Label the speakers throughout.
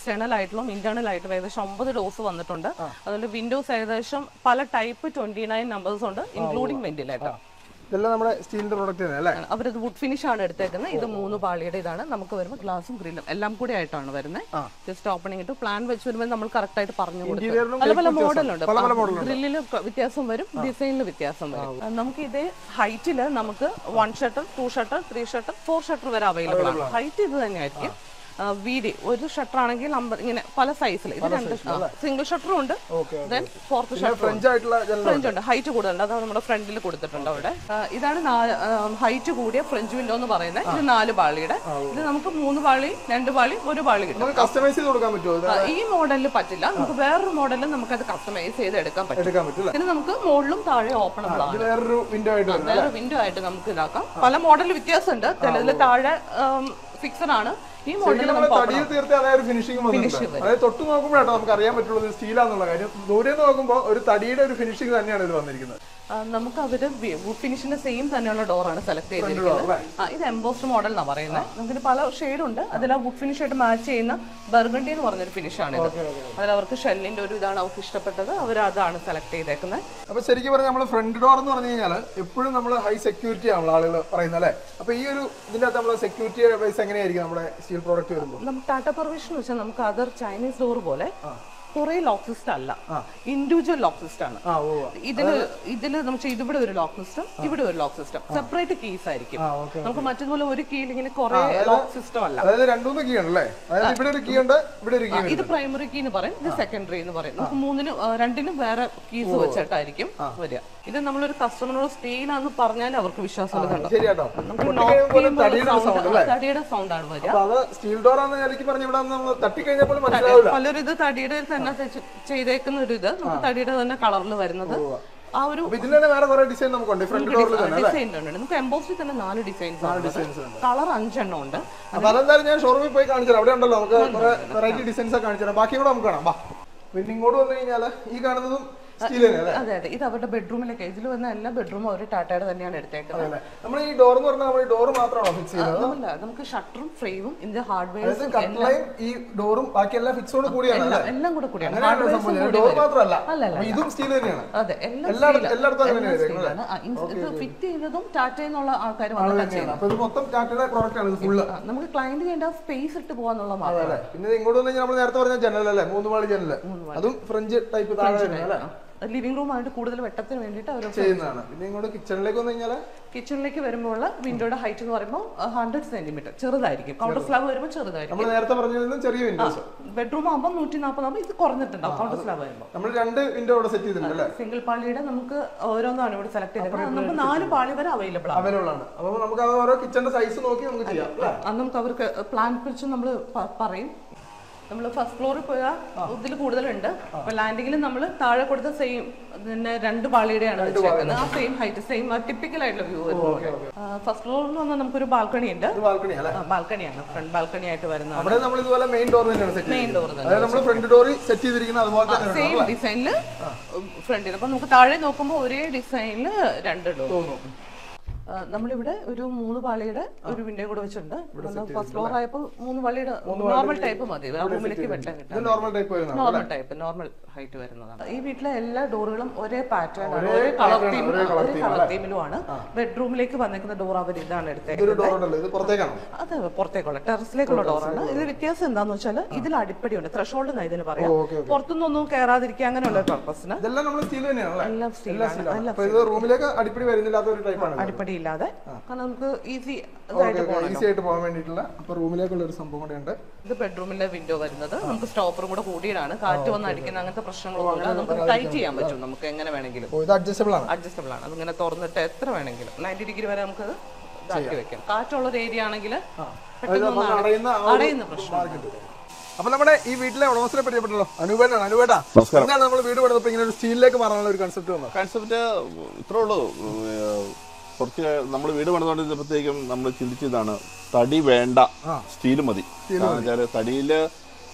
Speaker 1: External ആയിട്ടും internal ആയിട്ടും ഏകദേശം ഒമ്പത് ഡോസ് വന്നിട്ടുണ്ട് അതുകൊണ്ട് വിൻഡോസ് ഏകദേശം പല ടൈപ്പ് ട്വന്റി നയൻ നമ്പേഴ്സ് ഉണ്ട് ഇൻക്ലൂഡിംഗ് വെന്റിലേറ്റർ
Speaker 2: ഇതെല്ലാം നമ്മുടെ സ്റ്റീലിന്റെ പ്രോഡക്റ്റ് തന്നെ അല്ലേ
Speaker 1: അവരത് വുഡ് ഫിനിഷ് ആണ് എടുത്തേക്കുന്നത് ഇത് മൂന്ന് പാളിയുടെ ഇതാണ് നമുക്ക് വരുമ്പോൾ ഗ്ലാസും ഗ്രില്ലും എല്ലാം കൂടി ആയിട്ടാണ് വരുന്നത് ജസ്റ്റ് ഓപ്പണിംഗ് ഇട്ട് പ്ലാൻ വെച്ച് വരുമ്പോൾ നമ്മൾ കറക്റ്റ് ആയിട്ട് പറഞ്ഞു കൊടുക്കും
Speaker 2: ഇന്റീരിയറിനും
Speaker 1: പല പല മോഡലുണ്ട് ഗ്രില്ലിൽ വ്യത്യാസം വരും ഡിസൈനിൽ വ്യത്യാസം വരും ആ, നമുക്ക് ഇതേ ഹൈറ്റിൽ നമുക്ക് one shutter two shutter three shutter four shutter വരെ അവൈലബിൾ ആണ് ഹൈറ്റ് ഇത് തന്നെയായിരിക്കും ആ, വീതി ഒരു ഷട്ടർ ആണെങ്കിൽ അമ്പത് ഇങ്ങനെ പല സൈസിൽ ഇത് രണ്ട് സിംഗിൾ ഷട്ടറും ഉണ്ട് ദെൻ ഫോർത്ത് ഷട്ടർ
Speaker 2: ഫ്രഞ്ച് ആയിട്ടുള്ള ജനൽ
Speaker 1: ഫ്രഞ്ച് ഉണ്ട് ഹൈറ്റ് കൂടുതലുണ്ട് അത് നമ്മുടെ ഫ്രണ്ടിൽ കൊടുത്തിട്ടുണ്ട് അവിടെ ആ, ഇതാണ് ഹൈറ്റ് കൂടിയ ഫ്രഞ്ച് വിൻഡോ എന്ന് പറയുന്നത് ഇത് നാല് പാളിയുടെ ഇത് നമുക്ക് മൂന്ന് പാളി രണ്ട് പാളി ഒരു പാളി കിട്ടും
Speaker 2: നമുക്ക് കസ്റ്റമൈസ് ചെയ്ത് കൊടുക്കാൻ പറ്റുമോ ഇത്
Speaker 1: ആ, ഈ മോഡലിൽ പറ്റില്ല നമുക്ക് വേറൊരു മോഡലിൽ നമുക്ക് അത് കസ്റ്റമൈസ് ചെയ്ത് എടുക്കാൻ പറ്റും
Speaker 2: എടുക്കാൻ പറ്റില്ല
Speaker 1: ഇതിന് നമുക്ക് മുകളിലും താഴെ ഓപ്പണബിൾ ആണ്
Speaker 2: ഇത് വേറൊരു വിൻഡോ ആയിട്ട് വരുന്നത്
Speaker 1: വേറെ വിൻഡോ ആയിട്ട് നമുക്ക് ഇതാക്കാം പല മോഡൽ വ്യത്യാസമുണ്ട് ചിലതിൽ താഴെ ഫിക്സഡ് ആണ് ഈ മോഡലിൽ
Speaker 2: നമ്മൾ
Speaker 1: നമുക്ക്
Speaker 2: തടിയിൽ തീർത്ത് അതായത് ഫിനിഷിംഗ് വന്നിട്ടുണ്ട് അതായത് തൊട്ട് നോക്കുമ്പോഴാട്ടോ നമുക്ക് അറിയാൻ പറ്റുള്ളൂ ഇത് സ്റ്റീലാന്നുള്ള കാര്യം ദൂരെ നിന്ന് നോക്കുമ്പോൾ ഒരു തടിയുടെ ഒരു ഫിനിഷിംഗ് തന്നെയാണ് ഇത് വന്നിരിക്കുന്നത്
Speaker 1: ആ, നമുക്ക് അവര് വുഡ് ഫിനിഷിന്റെ സെയിം തന്നെയുള്ള ഡോറാണ് സെലക്ട് ചെയ്തിരിക്കുന്നത് ആ, ഇത് എംബോസ്ഡ് മോഡൽ എന്നാണ് പറയുന്നത് നമുക്ക് പല ഷെയ്ഡ് ഉണ്ട് അതിൽ ആ വുഡ് ഫിനിഷ് ആയിട്ട് മാച്ച് ചെയ്യുന്ന ബർഗണ്ടി എന്ന് പറഞ്ഞൊരു ഫിനിഷാണ് ഇത് അതിൽ അവർക്ക് ഷെല്ലിന്റെ ഒരു ഇതാണ് അവർക്ക് ഇഷ്ടപ്പെട്ടത് അവർ അതാണ് സെലക്ട് ചെയ്തേക്കുന്നത്
Speaker 2: അപ്പൊ ശരിക്കും പറഞ്ഞാൽ നമ്മൾ ഫ്രണ്ട് ഡോർ എന്ന് പറഞ്ഞു കഴിഞ്ഞാൽ എപ്പോഴും നമ്മൾ ഹൈ സെക്യൂരിറ്റി ആണല്ലോ ആളുകൾ പറയുന്നത് അല്ലേ അപ്പൊ ഈ ഒരു ഇതിന്റെ അകത്ത് നമ്മൾ സെക്യൂരിറ്റി വൈസ് എങ്ങനെയായിരിക്കും നമ്മുടെ സ്റ്റീൽ പ്രോഡക്റ്റ് വരുമ്പോൾ
Speaker 1: നമുക്ക് ടാറ്റ പെർവിഷൻ വെച്ചാൽ നമുക്ക് അതർ ചൈനീസ് ഡോർ പോലെ കുറെ ലോക്ക് സിസ്റ്റം അല്ല ഇൻഡിവിജ്വൽ ലോക്ക് സിസ്റ്റം ആണ്
Speaker 2: ആ ഓ
Speaker 1: ഇതില് ഇതില് നമുക്ക് ഇതിവിടെ ഒരു ലോക്ക് സിസ്റ്റം ഇവിടെ ഒരു ലോക്ക് സിസ്റ്റം സെപ്പറേറ്റ് കീസ് ആയിരിക്കും
Speaker 2: ആ ഓക്കെ
Speaker 1: നമുക്ക് മറ്റതുപോലെ ഒരു കീയിൽ ഇങ്ങനെ കുറെ ലോക്ക് സിസ്റ്റം അല്ല
Speaker 2: അതായത് രണ്ടുമൂന്ന് കീ ഉണ്ടല്ലേ അതായത് ഇവിടെ ഒരു കീ ഉണ്ട് ഇവിടെ ഒരു കീ
Speaker 1: ഇത് പ്രൈമറി കീ എന്ന് പറയും ഇത് സെക്കൻഡറി എന്ന് പറയും നമുക്ക് മൂന്നിനും ആ, രണ്ടിനും വേറെ കീസ് വെച്ചിട്ടായിരിക്കും വരിക ഇത് നമ്മളൊരു കസ്റ്റമറിനോട് സ്റ്റീലാന്ന് പറഞ്ഞാൽ അവർക്ക് വിശ്വാസമുള്ളതുണ്ട്
Speaker 2: ശരിയാട്ടോ
Speaker 1: നമുക്ക്
Speaker 2: പൊട്ടിക്കഴിയുമ്പോൾ
Speaker 1: knock
Speaker 2: തടിയുടെ
Speaker 1: ചെയ്യുമ്പോൾ
Speaker 2: സൗണ്ട്
Speaker 1: sound- തടിയുടെ സൗണ്ട് ആണ് വരിക
Speaker 2: അപ്പൊ അത് സ്റ്റീൽ ഡോർ ആണെന്ന് എനിക്ക് പറഞ്ഞ ഇവിടെ നമ്മൾ തട്ടിക്കഴിഞ്ഞപ്പോൾ മനസ്സിലാവില്ല
Speaker 1: പലരും ഇത് തടിയുടെ തന്നെ തെച്ച് ചെയ്തേക്കുന്ന ഒരു ഇത് നമുക്ക് തടിയുടെ തന്നെ കളറിൽ വരുന്നത് ആ ഒരു
Speaker 2: അപ്പൊ ഇതിൽ തന്നെ വേറെ കുറെ ഡിസൈൻ നമുക്കുണ്ട് ഫ്രണ്ട് ഡോറിൽ തന്നെ
Speaker 1: ഡിസൈൻ ഉണ്ട് നമുക്ക് എംബോസിൽ തന്നെ നാല് ഡിസൈൻസ് കളർ അഞ്ചെണ്ണം ഉണ്ട്
Speaker 2: അപ്പൊ അതെന്തായാലും ഞാൻ ഷോറൂമിൽ പോയി കാണിച്ചു തരാം അവിടെ ഉണ്ടല്ലോ നമുക്ക് കുറെ വെറൈറ്റി ഡിസൈൻസ് ഒക്കെ കാണിച്ചു തരാം ബാക്കി കൂടെ നമുക്ക് കാണാം വാ പിന്നെ ഇങ്ങോട്ട് വന്നു കഴിഞ്ഞാല് ഈ കാണുന്നതും സ്റ്റീൽ തന്നെ അല്ലേ
Speaker 1: അതെ അതെ ഇത് അവരുടെ ബെഡ്റൂമിലേക്ക് ഇതിൽ വന്ന എല്ലാ ബെഡ്റൂമും അവർ ടാറ്റയുടെ തന്നെയാണ് എടുത്തേക്കുന്നത്
Speaker 2: നമ്മൾ ഈ ഡോർ എന്ന് പറഞ്ഞാൽ നമ്മൾ ഈ ഡോർ മാത്രമാണോ ഫിക്സ് ചെയ്യുന്നത്
Speaker 1: അതല്ല നമുക്ക് ഷട്ടറും ഫ്രെയിമും ഇതിന്റെ ഹാർഡ്വെയർ
Speaker 2: അതായത് കട്ട്ലയും ഈ ഡോറും ബാക്കി എല്ലാ ഫിക്സോട് കൂടിയാണ് അല്ലേ
Speaker 1: എല്ലാം കൂടെ കൂടിയാണ്
Speaker 2: അങ്ങനെയാണ് സംഭവം ഡോർ മാത്രമല്ല
Speaker 1: അല്ല,
Speaker 2: അപ്പൊ ഇതും സ്റ്റീൽ തന്നെയാണ്
Speaker 1: അതെ എല്ലാം
Speaker 2: എല്ലായിടത്തും
Speaker 1: steel ആ.
Speaker 2: എല്ലായിടത്തും
Speaker 1: എല്ലാം
Speaker 2: അങ്ങനെയാണ്
Speaker 1: steel ആണ്. ആ, ഇൻ- ഇത് ഫിറ്റ് ചെയ്യുന്നതും ടാറ്റ എന്നുള്ള ആൾക്കാർ വന്നിട്ടാണ് ചെയ്യുന്നത്
Speaker 2: അപ്പൊ ഇത് മൊത്തം ടാറ്റയുടെ പ്രോഡക്റ്റ് ആണ് ഇത് ഫുള്ള്
Speaker 1: ആ, നമുക്ക് ക്ലയന്റ് ചെയ്യേണ്ട സ്പേസ് ഇട്ട് പോകാന്നുള്ള മാത്രം
Speaker 2: അല്ലേ പിന്നെ ഇത് ഇങ്ങോട്ട് വന്നു കഴിഞ്ഞാൽ നമ്മൾ നേരത്തെ പറഞ്ഞ ജനൽ അല്ലേ മൂന്ന് പാളി ജനൽ അതും ഫ്രഞ്ച് ടൈപ്പ് താഴെ വരുന്നത് അല്ലേ
Speaker 1: ലിവിംഗ് റൂം ആയിട്ട് കൂടുതൽ വെട്ടത്തിന് വേണ്ടിയിട്ട് അവർ
Speaker 2: ചെയ്യുന്നതാണ് പിന്നെ ഇങ്ങോട്ട് കിച്ചണിലേക്ക് വന്നു കഴിഞ്ഞാൽ
Speaker 1: കിച്ചണിലേക്ക് വരുമ്പോൾ വിൻഡോയുടെ ഹൈറ്റ് എന്ന് പറയുമ്പോൾ ഹൺഡ്രഡ് സെന്റിമീറ്റർ ചെറുതായിരിക്കും കൗണ്ടർ സ്ലാബ് വരുമ്പോൾ ചെറുതായിരിക്കും
Speaker 2: നമ്മൾ നേരത്തെ പറഞ്ഞതിലും ചെറിയ വിൻഡോസ്
Speaker 1: ബെഡ്റൂം ആകുമ്പോൾ നൂറ്റി നാൽപ്പതാകുമ്പോൾ ഇത് കുറഞ്ഞിട്ടുണ്ടാവും കൗണ്ടർ സ്ലാബ് വരുമ്പോൾ
Speaker 2: നമ്മൾ രണ്ട് വിൻഡോ ഇവിടെ സെറ്റ് ചെയ്തിട്ടുണ്ട് അല്ലേ
Speaker 1: സിംഗിൾ പാളിയുടെ നമുക്ക് ഓരോന്നാണ് ഇവിടെ സെലക്ട് ചെയ്തത് നമുക്ക് നാല് പാളി വരെ അവൈലബിൾ ആണ്
Speaker 2: അവൈലബിൾ ആണ് അപ്പൊ നമുക്ക് അത് ഓരോ കിച്ചണിന്റെ സൈസ് നോക്കി നമുക്ക് ചെയ്യാം അല്ലേ
Speaker 1: അന്ന് നമുക്ക് അവർക്ക് പ്ലാൻ കുറിച്ച് നമ്മൾ പറയും നമ്മൾ ഫസ്റ്റ് ഫ്ലോറിൽ പോയാൽ ഇതിൽ കൂടുതലുണ്ട് അപ്പൊ ലാൻഡിങ്ങിൽ നമ്മൾ താഴെ കൊടുത്ത സെയിം പിന്നെ രണ്ട് പാളിയുടെയാണ് വെച്ചേക്കുന്നത് ആ സെയിം ഹൈറ്റ് സെയിം ടിപ്പിക്കൽ ആയിട്ടുള്ള വ്യൂ ഫസ്റ്റ് ഫ്ലോറിൽ വന്നാൽ നമുക്കൊരു ബാൽക്കണി ഉണ്ട്
Speaker 2: ഇത് ബാൽക്കണി അല്ലേ
Speaker 1: ബാൽക്കണിയാണ് ഫ്രണ്ട് ബാൽക്കണി ആയിട്ട് വരുന്നതാണ്
Speaker 2: അവിടെ നമ്മൾ ഇതുപോലെ മെയിൻ ഡോർ തന്നെയാണ് സെറ്റ്
Speaker 1: മെയിൻ ഡോർ തന്നെ
Speaker 2: അതായത് നമ്മൾ ഫ്രണ്ട് ഡോർ സെറ്റ് ചെയ്തിരിക്കുന്നത് അതുപോലെ തന്നെ
Speaker 1: സെയിം ഡിസൈനിൽ ഫ്രണ്ടിൽ അപ്പൊ നമുക്ക് താഴെ നോക്കുമ്പോൾ ഒരേ ഡിസൈനിൽ രണ്ട് ഡോർ
Speaker 2: തോന്നും
Speaker 1: നമ്മളിവിടെ ഒരു മൂന്ന് പാളിയുടെ ഒരു വിൻഡോ കൂടെ വെച്ചിട്ടുണ്ട് ഫസ്റ്റ് ഫ്ലോർ ആയപ്പോൾ മൂന്ന് പാളിയുടെ നോർമൽ ടൈപ്പ് മതി ആ റൂമിലേക്ക് വെട്ടം
Speaker 2: ഇത്
Speaker 1: കിട്ടാൻ
Speaker 2: നോർമൽ ടൈപ്പ് വരുന്നത്
Speaker 1: നോർമൽ ടൈപ്പ് നോർമൽ ഹൈറ്റ് വരുന്നതാണ് ഈ വീട്ടിലെ എല്ലാ ഡോറുകളും ഒരേ പാറ്റേൺ ആണ് ഒരേ കളർ തീം ഒരേ കളർ തീമിലുമാണ് ബെഡ്റൂമിലേക്ക് വന്നിരിക്കുന്ന ഡോർ അവർ ഇതാണ് എടുത്തേക്കുന്നത്
Speaker 2: ഇതൊരു ഡോർ ഉണ്ടല്ലോ ഇത് പുറത്തേക്കാണോ
Speaker 1: അത് പുറത്തേക്കുള്ള ടെറസിലേക്കുള്ള ഡോറാണ് ഇത് വ്യത്യാസം എന്താന്ന് വെച്ചാൽ ഇതിൽ അടിപ്പടിയുണ്ട് ത്രഷോൾഡ് എന്നാ ഇതിന് പറയാം
Speaker 2: ഓക്കെ
Speaker 1: പുറത്തുനിന്നൊന്നും കയറാതിരിക്കുക അങ്ങനെയുള്ള പർപ്പസിന്
Speaker 2: ഇതെല്ലാം നമ്മൾ സ്റ്റീൽ തന്നെയാണല്ലേ
Speaker 1: എല്ലാം സ്റ്റീലാണ് എല്ലാം
Speaker 2: അപ്പൊ ഇത് റൂമിലേക്ക് അടിപ്പടി വരുന്നില്ലാത്ത ഒരു ടൈപ്പാണ്
Speaker 1: അടിപ്പടി ഇല്ലാതെ കാരണം നമുക്ക് ഈസി ഇതായിട്ട് പോകണം
Speaker 2: ഈസി ആയിട്ട് പോകാൻ വേണ്ടിയിട്ടുള്ള അപ്പൊ റൂമിലേക്കുള്ള ഒരു സംഭവം കൂടെ ഉണ്ട്
Speaker 1: ഇത് ബെഡ്റൂമിലെ വിൻഡോ വരുന്നത് നമുക്ക് സ്റ്റോപ്പറും കൂടെ കൂടിയതാണ് കാറ്റ് വന്ന് അടിക്കുന്ന അങ്ങനത്തെ പ്രശ്നങ്ങളൊന്നും ഇല്ല നമുക്ക് ടൈറ്റ് ചെയ്യാൻ പറ്റും നമുക്ക് എങ്ങനെ വേണമെങ്കിലും
Speaker 2: ഓ ഇത് അഡ്ജസ്റ്റബിൾ ആണ്
Speaker 1: അഡ്ജസ്റ്റബിൾ ആണ് അതിങ്ങനെ തുറന്നിട്ട് എത്ര വേണമെങ്കിലും നയൻറ്റി ഡിഗ്രി വരെ നമുക്ക് ഇതാക്കി വെക്കാം കാറ്റുള്ള ഒരു ഏരിയ ആണെങ്കിൽ പെട്ടെന്ന് ഒന്ന് അട-
Speaker 2: അടയുന്ന ആ ഒരു
Speaker 1: അടയുന്ന പ്രശ്നം
Speaker 2: അപ്പൊ നമ്മുടെ ഈ വീട്ടിലെ ഉടമസ്ഥനെ പരിചയപ്പെട്ടല്ലോ അനുപേട്ടാണ് അനുപേട്ടാ എന്താണ് നമ്മൾ വീട് പണിതപ്പോ ഇങ്ങനെ ഒരു സ്റ്റീലിലേക്ക് മാറാനുള്ള ഒരു കൺസെപ്റ്റ് വന്നത്
Speaker 3: കൺസെപ്റ്റ് ഇത്രേ ഉള്ളൂ ഏഹ് കുറച്ച് നമ്മൾ വീട് പണിതുകൊണ്ടിരുന്നപ്പോഴത്തേക്കും നമ്മൾ ചിന്തിച്ചതാണ് തടി വേണ്ട സ്റ്റീൽ മതി കാരണം വെച്ചാൽ തടിയിൽ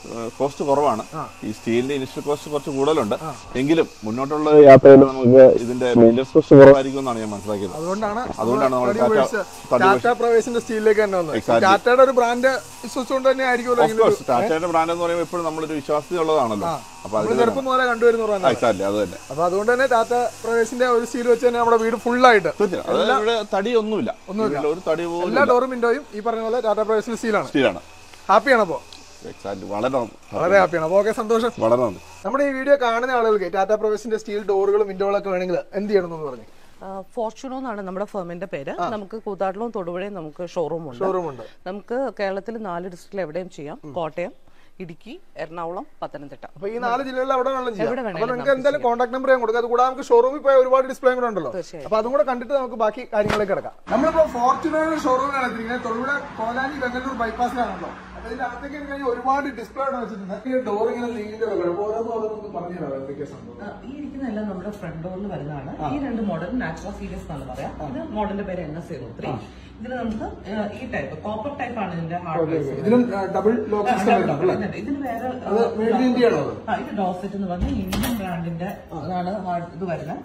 Speaker 3: കോസ്റ്റ് കുറവാണ് ഈ സ്റ്റീലിന്റെ ഇനിഷ്യൽ കോസ്റ്റ് കുറച്ച് കൂടുതലുണ്ട് എങ്കിലും മുന്നോട്ടുള്ള യാത്രയിൽ നമുക്ക് ഇതിന്റെ മെയിൻ്റെസ് കോസ്റ്റ് കുറവായിരിക്കും എന്നാണ് ഞാൻ മനസ്സിലാക്കിയത്
Speaker 2: അതുകൊണ്ടാണ്
Speaker 3: അതുകൊണ്ടാണ് നമ്മൾ
Speaker 2: തടി
Speaker 3: ടാറ്റ
Speaker 2: ഉപയോഗിച്ച്
Speaker 3: തടി
Speaker 2: ടാറ്റ പ്രവേശിന്റെ സ്റ്റീലിലേക്ക് തന്നെ വന്നത്
Speaker 3: Exactly.
Speaker 2: ടാറ്റയുടെ ഒരു ബ്രാൻഡ് വിശ്വസിച്ചുകൊണ്ട് തന്നെ ആയിരിക്കുമല്ലോ
Speaker 3: ഓഫ് കോഴ്സ് ടാറ്റയുടെ ബ്രാൻഡ് എന്ന് പറയുമ്പോൾ എപ്പോഴും നമ്മളൊരു വിശ്വാസ്യത ഉള്ളതാണല്ലോ അപ്പൊ
Speaker 2: നമ്മൾ
Speaker 3: അതിന്
Speaker 2: ചെറുപ്പം മുതലേ കണ്ടുവരുന്ന പറഞ്ഞാൽ
Speaker 3: എക്സാക്ട്ലി അത് തന്നെ
Speaker 2: അപ്പൊ അതുകൊണ്ട് തന്നെ ടാറ്റ പ്രവേശിന്റെ ഒരു സ്റ്റീൽ വെച്ച് തന്നെ നമ്മുടെ വീട് full ആയിട്ട്
Speaker 3: തീർച്ചയായും അത് ഇവിടെ തടിയൊന്നുമില്ല ഇതിൽ ഒരു തടി പോലും
Speaker 2: എല്ലാ ഡോറും വിൻഡോയും ഈ പറഞ്ഞ പോലെ ടാറ്റ പ്രവേശിന്റെ സ്റ്റീലാണ്
Speaker 3: സ്റ്റീലാണ്
Speaker 2: ഹാപ്പിയാണ് അപ്പോ
Speaker 3: എക്സാക്ട്ലി വളരെ നന്ദി.
Speaker 2: വളരെ ഹാപ്പിയാണ് അപ്പൊ ഓക്കെ സന്തോഷം
Speaker 3: വളരെ നന്ദി
Speaker 2: നമ്മുടെ ഈ വീഡിയോ കാണുന്ന ആളുകൾക്ക് ടാറ്റ പ്രവേശിന്റെ സ്റ്റീൽ ഡോറുകളും വിൻഡോകളൊക്കെ വേണമെങ്കിൽ എന്ത് ചെയ്യണം എന്ന് പറഞ്ഞു
Speaker 1: ഫോർച്യൂണോ എന്നാണ് നമ്മുടെ ഫേമിന്റെ പേര് നമുക്ക് കൂത്താട്ടിലും തൊടുപുഴയും നമുക്ക് ഷോറൂം ഉണ്ട്
Speaker 2: ഷോറൂം ഉണ്ട്
Speaker 1: നമുക്ക് കേരളത്തിൽ നാല് ഡിസ്ട്രിക്റ്റിൽ എവിടെയും ചെയ്യാം കോട്ടയം ഇടുക്കി എറണാകുളം പത്തനംതിട്ട
Speaker 2: അപ്പൊ ഈ നാല് ജില്ലകളിൽ അവിടെ വേണം ചെയ്യാം
Speaker 1: എവിടെ
Speaker 2: അപ്പൊ
Speaker 1: വേണേലും
Speaker 2: നിങ്ങൾക്ക് എന്തായാലും കോൺടാക്ട് നമ്പർ ഞാൻ കൊടുക്കാം അത് കൂടാതെ നമുക്ക് ഷോറൂമിൽ പോയ ഒരുപാട് ഡിസ്പ്ലേ കൂടെ ഉണ്ടല്ലോ
Speaker 1: തീർച്ചയായും.
Speaker 2: അപ്പൊ അതും കൂടെ കണ്ടിട്ട് നമുക്ക് ബാക്കി കാര്യങ്ങളിലേക്ക് കിടക്കാം നമ്മളിപ്പോ ഫോർച്യൂണർ ഷോറൂമിലാണ് എത്തിയിരിക്കുന്നത് തൊടുപുഴ കോലാനി ബംഗളൂർ ബൈപ്പാസിലാണല്ലോ അപ്പൊ ഇതിന്റെ അകത്തേക്ക് കഴിഞ്ഞാൽ ഒരുപാട് ഡിസ്പ്ലേ ആണ് വെച്ചിട്ടുണ്ട് ഈ ഡോർ ഇങ്ങനെ നീണ്ടു വെക്കണം അപ്പൊ ഓരോന്ന് ഓരോന്ന് പറഞ്ഞു തരാം എന്തൊക്കെയാ സംഭവം
Speaker 1: ആ, ഈ ഇരിക്കുന്ന എല്ലാം നമ്മുടെ ഫ്രണ്ട് ഡോറിൽ വരുന്നതാണ് ഈ രണ്ട് മോഡൽ നാച്ചുറൽ സീരീസ് എന്നാണ് പറയാം ഇത് മോഡലിന്റെ പേര് എൻ എസ് സീറോ ത്രീ ഇതിന് നമുക്ക് ആ, ഈ ടൈപ്പ് കോപ്പർ ടൈപ്പ് ആണ് ഇതിന്റെ ഹാർഡ്
Speaker 2: ഇതിലും ഡബിൾ ലോക്ക് സിസ്റ്റം വരുന്നുണ്ട് അല്ലേ
Speaker 1: ഇതിന് വേറെ
Speaker 2: അത് മെയ്ഡ് ഇൻ ഇന്ത്യ ആണോ അത്
Speaker 1: ആ, ഇത് ഡോസെറ്റ് എന്ന് പറഞ്ഞ ഇന്ത്യൻ ബ്രാൻഡിന്റെ അതാണ് ഹാർഡ് ഇത് വരുന്നത്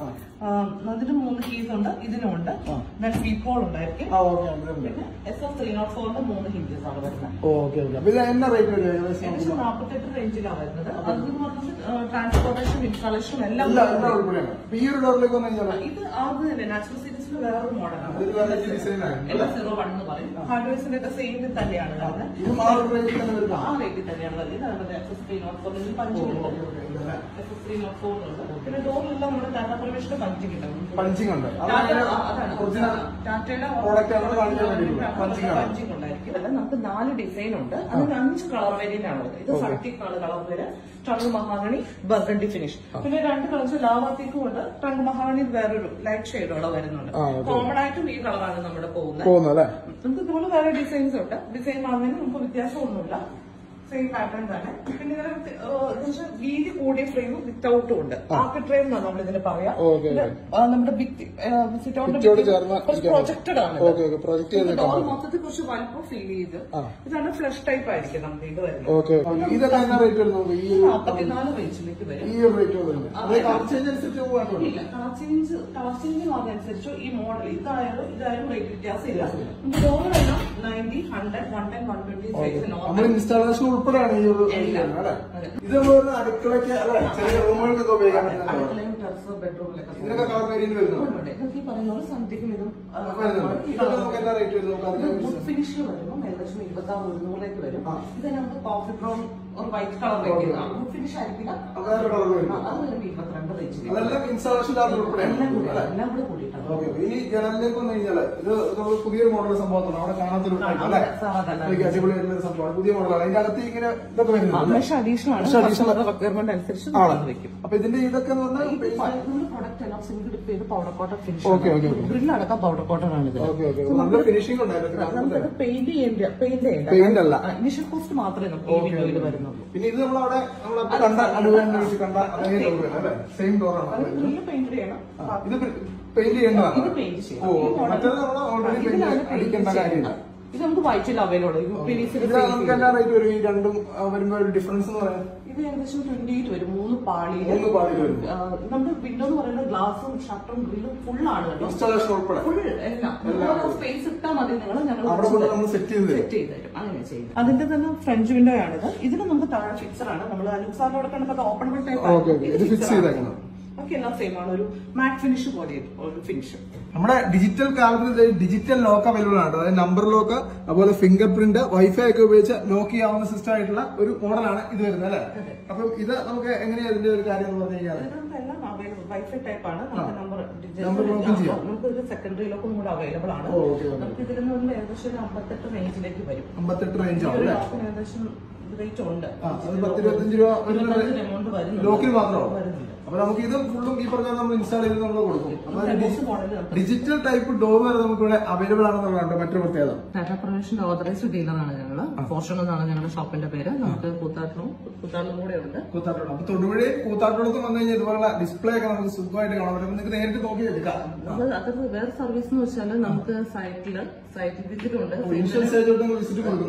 Speaker 1: അതിന് മൂന്ന് കീസ് ഉണ്ട് ഇതിനും ഉണ്ട് ദെൻ ഫീപ്പോൾ ഉണ്ടായിരിക്കും
Speaker 2: ആ ഓക്കെ
Speaker 1: പിന്നെ എസ് എഫ് ത്രീ നോട്ട് ഫോറിന്റെ മൂന്ന് ഹിഞ്ചസ് ആണ് വരുന്നത്
Speaker 2: ഓക്കെ ഓക്കെ അപ്പൊ ഇത് എന്നാ റേറ്റ് വരും ഏകദേശം
Speaker 1: ഏകദേശം നാൽപ്പത്തെട്ട് റേഞ്ചിലാണ് വരുന്നത് അതെന്ന് പറഞ്ഞാൽ ട്രാൻസ്പോർട്ടേഷൻ ഇൻസ്റ്റാളേഷൻ എല്ലാം
Speaker 2: ഇല്ല എല്ലാം ഉൾപ്പെടെയാണ് അപ്പൊ ഈ ഒരു ഡോറിലേക്ക് വന്നു കഴിഞ്ഞാൽ
Speaker 1: ഇത് അത് തന്നെ നാച്ചുറൽ സീരീസിൽ വേറൊരു മോഡലാണ്
Speaker 2: അതൊരു വെറൈറ്റി ഡിസൈൻ ആണ്
Speaker 1: എല്ലാം സീറോ വൺ എന്ന് പറയും ഹാർഡ്വെയർസിന്റെ ഒക്കെ സെയിം തന്നെയാണ് വരുന്നത്
Speaker 2: ഇതും ആ ഒരു റേറ്റിൽ തന്നെ വരുന്നത്
Speaker 1: ആ റേറ്റിൽ തന്നെയാണ് വരുന്നത് ഇതാണ് എസ് എസ് ത്രീ നോട്ട് ഫോറിൽ punching S S three nought ഫോറിലുണ്ട് പിന്നെ ഡോറിലെല്ലാം നമ്മുടെ ടാറ്റ പ്രവേശിന്റെ പഞ്ചിങ് ഉണ്ടാവും
Speaker 2: പഞ്ചിങ് ഉണ്ട് അത്
Speaker 1: ടാറ്റ
Speaker 2: അങ്ങനെ
Speaker 1: ആ, അതാണ്
Speaker 2: ഒറിജിനൽ
Speaker 1: ടാറ്റയുടെ
Speaker 2: product ആണ് കാണിക്കാൻ വേണ്ടിയിട്ടുള്ളത്. Punching ആണ്.
Speaker 1: പഞ്ചിങ് ഉണ്ടായിരിക്കും അല്ല നമുക്ക് നാല് ഡിസൈൻ ഉണ്ട് അതിന് അഞ്ച് കളർ വേരിയന്റ് ആണ് ഉള്ളത് ഇത് സർട്ടിക് ആണ് കളർ പേര് ട്രങ്ക് മഹാഗണി ബർഗണ്ടി ഫിനിഷ് പിന്നെ രണ്ട് കളേഴ്സ് ലാവാത്തേക്കും ഉണ്ട് ട്രങ്ക് മഹാഗണി വേറൊരു ലൈറ്റ് ഷെയ്ഡോടെ വരുന്നുണ്ട്
Speaker 2: ആ,
Speaker 1: കോമൺ ആയിട്ടും ഈ കളറാണ് നമ്മുടെ പോകുന്നത്
Speaker 2: പോകുന്നു അല്ലേ
Speaker 1: നമുക്ക് ഇതുപോലെ വേറെ ഡിസൈൻസ് ഉണ്ട് ഡിസൈൻ മാറുന്നതിന് നമുക്ക് വ്യത്യാസമൊന്നുമില്ല സെയിം പാറ്റേൺ തന്നെ പിന്നെ ഇതിന് വ്യത്യ- ഏഹ് എന്ന് വെച്ചാൽ വീതി കൂടിയ ഫ്രെയിമും വിത്തൗട്ടും ഉണ്ട് ആർക്ക് ഫ്രെയിം എന്നാണ് നമ്മൾ ഇതിന് പറയാം
Speaker 2: ഓക്കെ
Speaker 1: ഇത്, ആ, നമ്മുടെ ബിഗ് സിറ്റൗട്ടിന്റെ
Speaker 2: ഭിത്തിയോട് ചേർന്ന്
Speaker 1: പ്രൊജക്റ്റഡ് ആണ്
Speaker 2: ഓക്കെ ഓക്കെ പ്രൊജക്ട് ചെയ്ത്
Speaker 1: ഡോർ മൊത്തത്തിൽ കുറച്ച് വലുപ്പം ഫീൽ ചെയ്ത് ഇതാണ് ഫ്ലഷ് ടൈപ്പ് ആയിരിക്കും നമുക്ക് ഇത് വരുന്നത്
Speaker 2: ഓക്കെ ഇതൊക്കെ എന്നാ റേറ്റ് വരുന്നത് നമുക്ക് ഈ ഒരു
Speaker 1: നാൽപ്പത്തിനാല് റേഞ്ചിലേക്ക് വരും
Speaker 2: ഈ ഒരു റേറ്റ് വരുന്നത് അത് കളർ ചേഞ്ച് അനുസരിച്ച് പോകാനുണ്ട്
Speaker 1: ഇല്ല കളർ ചേഞ്ച് കളർ ചേഞ്ച് മാറുന്നതനുസരിച്ച് ഈ മോഡൽ ഇതായാലും ഇതായാലും റേറ്റ് വ്യത്യാസമില്ല നമുക്ക് ഡോറിലെല്ലാം ninety hundred one ten one twenty size
Speaker 2: നമ്മൾ
Speaker 1: നോർമൽ
Speaker 2: ഇൻസ്റ്റാളേഷൻ ഉൾപ്പെടെയാണ് ഈ ഒരു
Speaker 1: എല്ലാം.
Speaker 2: അല്ലേ
Speaker 1: അതെ.
Speaker 2: ഇത് നമ്മൾ ഒരു അടുക്കളയ്ക്ക് അല്ലെ ചെറിയ റൂമുകൾക്കൊക്കെ ഉപയോഗിക്കാൻ പറ്റുന്ന
Speaker 1: അടുക്കളയും ടെറസ് ബെഡ്റൂമിലൊക്കെ
Speaker 2: ഇതിനൊക്കെ കളർ വേരിയന്റ് വരുന്നത്
Speaker 1: ഉണ്ട്. ഇതൊക്കെ ഈ പറഞ്ഞ പോലെ സന്ധ്യക്കും ഇതും ആ,
Speaker 2: വരുന്നുണ്ട്
Speaker 1: ഈ
Speaker 2: ഇതൊക്കെ നമുക്ക് എന്താ റേറ്റ് വരുന്നത് നമുക്ക് അതിനെ
Speaker 1: വുഡ് ഫിനിഷിൽ വരുമ്പോൾ ഏകദേശം ഇരുപത്തി ആറ് ഒരുന്നൂറിലേക്ക് വരും ഇത് നമുക്ക് കോഫി ബ്രൗൺ ഒരു വൈറ്റ് കളർ വെക്കുന്ന വുഡ് ഫിനിഷ് ആയിരിക്കില്ല
Speaker 2: വേറെ കളർ
Speaker 1: ആ,
Speaker 2: വരുന്നത്
Speaker 1: അത് വരുമ്പോൾ ഇരുപത്തിരണ്ട് റേഞ്ചിൽ
Speaker 2: അതെല്ലാം ഇൻസ്റ്റാളേഷൻ ചാർജ് ഉൾപ്പെടെയാണ്
Speaker 1: എല്ലാം കൂടി എല്ലാം കൂടി കൂടിയിട്ടാണ്
Speaker 2: ഓക്കെ ഇനി ജനലിലേക്ക് വന്നു കഴിഞ്ഞാൽ ഇത് നമ്മൾ പുതിയൊരു മോഡൽ സംഭവമാണ് അവിടെ കാണാത്തൊരു type അല്ലേ
Speaker 1: സാധാരണ
Speaker 2: ഇതൊക്കെ അടിപൊളിയായിട്ടുള്ള ഒരു സംഭവമാണ് പുതിയ മോഡലാണ് അതിന്റെ അകത്ത് ഇങ്ങനെ ഇതൊക്കെ വരുന്നുണ്ട്
Speaker 1: മെഷ് അഡീഷണൽ ആണ് കസ്റ്റമറുടെ റിക്വയർമെന്റ് അനുസരിച്ച്
Speaker 2: ആണ്
Speaker 1: നമ്മൾ വെക്കും
Speaker 2: അപ്പൊ ഇതിന്റെ ഇതൊക്കെ എന്ന് പറഞ്ഞാൽ
Speaker 1: നമ്മുടെ പ്രൊഡക്റ്റ് എല്ലാം സിംഗിൾ ഡിപ്പ് ചെയ്ത് powder coating finish
Speaker 2: okay okay okay
Speaker 1: grill അടക്കം പൗഡർ കോട്ടൺ ആണ് ഇത്
Speaker 2: ഓക്കെ ഓക്കെ നല്ല ഫിനിഷിംഗ് ഉണ്ട് അതിലൊക്കെ കാണുമ്പോൾ
Speaker 1: നമുക്കത് പെയിന്റ് ചെയ്യേണ്ട പെയിന്റ് ചെയ്യേണ്ട
Speaker 2: പെയിന്റ് അല്ല
Speaker 1: ഇനിഷ്യൽ കോസ്റ്റ് മാത്രമേ നമുക്ക് ഈ വിൻഡോയിൽ വരുന്നുള്ളൂ
Speaker 2: പിന്നെ ഇത് നമ്മളവിടെ നമ്മളപ്പോ കണ്ട അനുഭവം വെച്ച് കണ്ട അതേ ഡോർ അല്ലേ സെയിം ഡോറാണ്
Speaker 1: ഗ്രില്ല് പെയിന്റ് ചെയ്യണം
Speaker 2: ഇത് പെയിന്റ് ചെയ്യേണ്ടതാണ്
Speaker 1: ഇത് പെയിന്റ് ചെയ്യണം
Speaker 2: ഓ മറ്റേത് നമ്മൾ ഓൾറെഡി പെയിന്റ് അടിക്കേണ്ട കാര്യമില്ല
Speaker 1: ഇത് നമുക്ക് വൈറ്റിൽ അവൈലബിൾ പീരീസിൽ
Speaker 2: ഇത് നമുക്ക് എന്നാ റേറ്റ് വരും ഈ രണ്ടും ആ, വരുമ്പോ ഒരു ഡിഫറൻസ് എന്ന് പറയാൻ
Speaker 1: ഇത് ഏകദേശം ട്വന്റി എയ്റ്റ് വരും മൂന്ന് പാളിയിൽ
Speaker 2: മൂന്ന് പാളിയിൽ വരും
Speaker 1: നമ്മുടെ വിൻഡോ എന്ന് പറയുന്നത് ഗ്ലാസും ഷട്ടറും ഗ്രില്ലും ഫുൾ ആണ് കേട്ടോ
Speaker 2: ഇൻസ്റ്റാളേഷൻ ഉൾപ്പെടെ
Speaker 1: ഫുൾ എല്ലാം സ്പേസ് ഇട്ടാൽ മതി നിങ്ങൾ ഞങ്ങൾ
Speaker 2: അവിടെ കൊണ്ട് നമ്മൾ സെറ്റ് ചെയ്ത് തരും
Speaker 1: സെറ്റ് ചെയ്ത് തരും അങ്ങനെ ചെയ്യും അതിന്റെ തന്നെ ഫ്രഞ്ച് വിൻഡോ ആണിത് ഇതിന് നമുക്ക് താഴെ ഫിക്സർ ആണ് നമ്മൾ അലുസാറിനോട് കണ്ടപ്പോൾ ഓപ്പണബിൾ
Speaker 2: ഓക്കെ ഓക്കെ ഇത് ഫിക്സ് ചെയ്തേക്കണം
Speaker 1: ഓക്കെ എല്ലാം സെയിം ആണ് ഒരു മാറ്റ് ഫിനിഷ് പോലെ ഒരു ഫിനിഷ്
Speaker 2: നമ്മുടെ ഡിജിറ്റൽ കാലത്ത് ഡിജിറ്റൽ ലോക്ക് അവൈലബിൾ ആണ് അതായത് നമ്പർ ലോക്ക് അതുപോലെ ഫിംഗർ പ്രിന്റ് വൈഫൈ ഒക്കെ ഉപയോഗിച്ച് ലോക്ക് ചെയ്യാവുന്ന സിസ്റ്റം ആയിട്ടുള്ള ഒരു മോഡലാണ് ഇത് വരുന്നത് അല്ലേ അപ്പൊ ഇത് നമുക്ക് എങ്ങനെയാ ഇതിന്റെ ഒരു കാര്യം എന്ന് പറഞ്ഞു കഴിഞ്ഞാൽ
Speaker 1: ഇതിനകത്ത് എല്ലാം അവൈലബിൾ വൈഫൈ ടൈപ്പ് ആണ് നമുക്ക് നമ്പർ
Speaker 2: Number locking ചെയ്യാം.
Speaker 1: നമുക്ക് ഒരു സെക്കൻഡറി ലോക്കും കൂടെ അവൈലബിൾ ആണ്
Speaker 2: ഓ, okay, okay.
Speaker 1: നമുക്ക് ഇതിൽ നിന്ന് ഏകദേശം ഒരു അമ്പത്തെട്ട് റേഞ്ചിലേക്ക് വരും
Speaker 2: അമ്പത്തെട്ട് റേഞ്ച്
Speaker 1: ഈ
Speaker 2: ആണ്
Speaker 1: ഒരു
Speaker 2: അല്ലേ
Speaker 1: ലോക്കിന് ഏകദേശം റേറ്റ് ഉണ്ട്
Speaker 2: ആ അത് പത്ത് ഇരുപത്തഞ്ച് രൂപ ഒരു
Speaker 1: എമൗണ്ട് വരുന്നുണ്ട്
Speaker 2: ലോക്കിന് മാത്രമാവും
Speaker 1: വരുന്നുണ്ട്
Speaker 2: അപ്പൊ നമുക്ക് ഇത് ഫുള്ളും ഈ പറഞ്ഞാൽ നമ്മൾ ഇൻസ്റ്റാൾ ചെയ്ത് നമ്മൾ കൊടുക്കും അപ്പൊ
Speaker 1: ടെറസ് മോഡൽ നമുക്ക്
Speaker 2: ഡിജിറ്റൽ ടൈപ്പ് ഡോർ വരെ നമുക്ക് ഇവിടെ അവൈലബിൾ ആണെന്നുള്ളതാണ് മറ്റൊരു പ്രത്യേകത
Speaker 1: ടാറ്റ പ്രൊമേഷന്റെ ഓതറൈസ്ഡ് ഡീലറാണ് ഞങ്ങൾ ഫോർച്യൂൺ എന്നാണ് ഞങ്ങളുടെ ഷോപ്പിന്റെ പേര് നമുക്ക് കൂത്താട്ടിലും കൂത്താട്ടിലും കൂടെ ഉണ്ട്
Speaker 2: കൂത്താട്ടോളം അപ്പൊ തൊടുപുഴയും കൂത്താട്ടോളത്തും വന്നു കഴിഞ്ഞാൽ ഇതുപോലുള്ള ഡിസ്പ്ലേ ഒക്കെ നമുക്ക് സുഖമായിട്ട് കാണാൻ പറ്റും നിങ്ങൾക്ക് നേരിട്ട് നോക്കി എടുക്കാം
Speaker 1: അത് അതൊരു വേറെ സർവീസ് എന്ന് വെച്ചാൽ നമുക്ക് സൈറ്റില് സൈറ്റിൽ വിസിറ്റ് ഉണ്ട്
Speaker 2: ഇൻഷുറൻസ് ഏജന്റ് വിസിറ്റ് കൊടുക്കുന്നുണ്ട്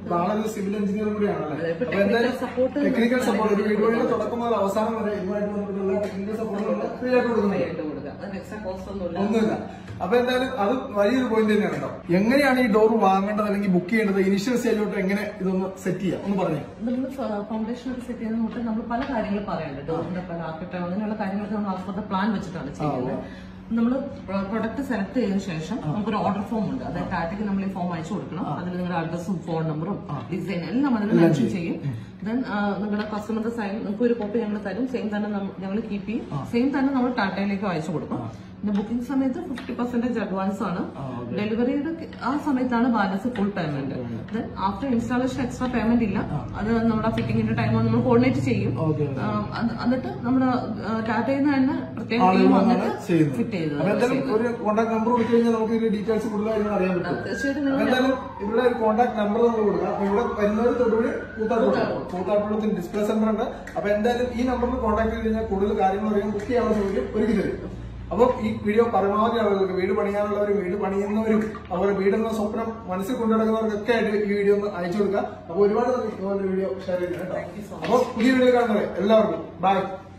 Speaker 2: നാളെ സിവിൽ എഞ്ചിനീയറും കൂടിയാണല്ലേ
Speaker 1: അതെ, ഇപ്പൊ
Speaker 2: അപ്പൊ എന്തായാലും
Speaker 1: technical support
Speaker 2: ടെക്നിക്കൽ സപ്പോർട്ട് ഒരു വീഡിയോയുടെ തുടക്കം മുതൽ അവസാനം വരെ ഇതുമായിട്ട് ബന്ധപ്പെട്ടുള്ള ടെക്നിക്കൽ സപ്പോർട്ട് ഫ്രീ ആയിട്ട് കൊടുക്കുന്നുണ്ട്
Speaker 1: ആയിട്ട് കൊടുക്കുക അതിന് എക്സ്ട്രാ കോസ്റ്റ് ഒന്നുമില്ല
Speaker 2: ഒന്നുമില്ല അപ്പൊ എന്തായാലും അത് വലിയൊരു പോയിന്റ് തന്നെയാണ് കേട്ടോ എങ്ങനെയാണ് ഈ ഡോർ വാങ്ങേണ്ടത് അല്ലെങ്കിൽ ബുക്ക് ചെയ്യേണ്ടത് ഇനിഷ്യൽ സ്റ്റേജിലോട്ട് എങ്ങനെ ഇതൊന്ന് സെറ്റ് ചെയ്യാം ഒന്ന് പറഞ്ഞു
Speaker 1: നമ്മൾ ഫൗണ്ടേഷൻ ഒക്കെ സെറ്റ് ചെയ്യുന്ന തൊട്ട് നമ്മൾ പല കാര്യങ്ങൾ പറയുന്നുണ്ട് ഡോറിന്റെ പല ആർക്കിട്ടോ അങ്ങനെയുള്ള കാര്യങ്ങളൊക്കെ നമ്മൾ ആസ്പദ പ്ലാൻ വെച്ചിട്ടാണ് ചെയ്യുന്നത് നമ്മൾ പ്രൊഡക്റ്റ് സെലക്ട് ചെയ്തതിനു ശേഷം നമുക്കൊരു ഓർഡർ ഫോം ഉണ്ട് അതായത് ടാറ്റയ്ക്ക് നമ്മൾ ഈ ഫോം അയച്ചു കൊടുക്കണം അതിൽ നിങ്ങളുടെ അഡ്രസ്സും ഫോൺ നമ്പറും ഡിസൈൻ എല്ലാം അതിൽ മെൻഷൻ ചെയ്യും ദെൻ നിങ്ങളുടെ കസ്റ്റമറുടെ സൈൻ നിങ്ങൾക്ക് ഒരു കോപ്പി ഞങ്ങൾ തരും സെയിം തന്നെ ഞങ്ങൾ കീപ്പ് ചെയ്യും സെയിം തന്നെ നമ്മൾ ടാറ്റയിലേക്ക് അയച്ചു കൊടുക്കും പിന്നെ ബുക്കിംഗ് സമയത്ത് ഫിഫ്റ്റി പെർസെന്റേജ് അഡ്വാൻസ് ആണ് ഡെലിവറിയുടെ ആ സമയത്താണ് balance full payment then after installation extra payment ഇല്ല അത് നമ്മുടെ ഫിറ്റിംഗിന്റെ ടൈം നമ്മൾ കോർഡിനേറ്റ് ചെയ്യും
Speaker 2: ഓക്കെ
Speaker 1: ആ, അത് എന്നിട്ട് നമ്മുടെ ടാറ്റയിൽ നിന്ന് തന്നെ പ്രത്യേക ടീം വന്നിട്ട്
Speaker 2: ചെയ്യുന്നത്
Speaker 1: ഫിറ്റ് ചെയ്തത്
Speaker 2: അപ്പൊ എന്തായാലും ഒരു കോൺടാക്ട് നമ്പർ കൊടുത്തു കഴിഞ്ഞാൽ നമുക്ക് ഇതിന്റെ ഡീറ്റെയിൽസ് കൂടുതലായിട്ട് അറിയാൻ പറ്റും
Speaker 1: തീർച്ചയായിട്ടും
Speaker 2: അപ്പൊ
Speaker 1: നിങ്ങൾ
Speaker 2: എന്തായാലും ഇവിടെ ഒരു കോൺടാക്ട് നമ്പർ നമ്മൾ കൊടുക്കുക അപ്പൊ ഇവിടെ വരുന്നവർ തൊടുപുഴ കൂത്താട്ടുകുളം കൂത്താട്ടുകുളത്തിന് ഡിസ്പ്ലേ സെന്റർ ഉണ്ട് അപ്പൊ എന്തായാലും ഈ നമ്പറിൽ കോൺടാക്ട് ചെയ്ത് കഴിഞ്ഞാൽ കൂടുതൽ കാര്യങ്ങൾ അറിയാൻ ബുക്ക് ചെയ്യാനുള്ള സൗകര്യം ഒരുക്കി തരും അപ്പം ഈ വീഡിയോ പരമാവധി ആളുകൾക്ക് വീട് പണിയാനുള്ളവരും വീട് പണിയുന്നവരും അതുപോലെ വീടെന്ന സ്വപ്നം മനസ്സിൽ കൊണ്ടുനടക്കുന്നവർക്കൊക്കെ ആയിട്ട് ഈ വീഡിയോ ഒന്ന് അയച്ചു കൊടുക്കുക അപ്പൊ ഒരുപാട് നന്ദി ഇതുപോലെ വീഡിയോ ഷെയർ ചെയ്തിട്ടുണ്ട് അപ്പൊ പുതിയ വീഡിയോ കാണുന്നവരെ എല്ലാവർക്കും ബൈ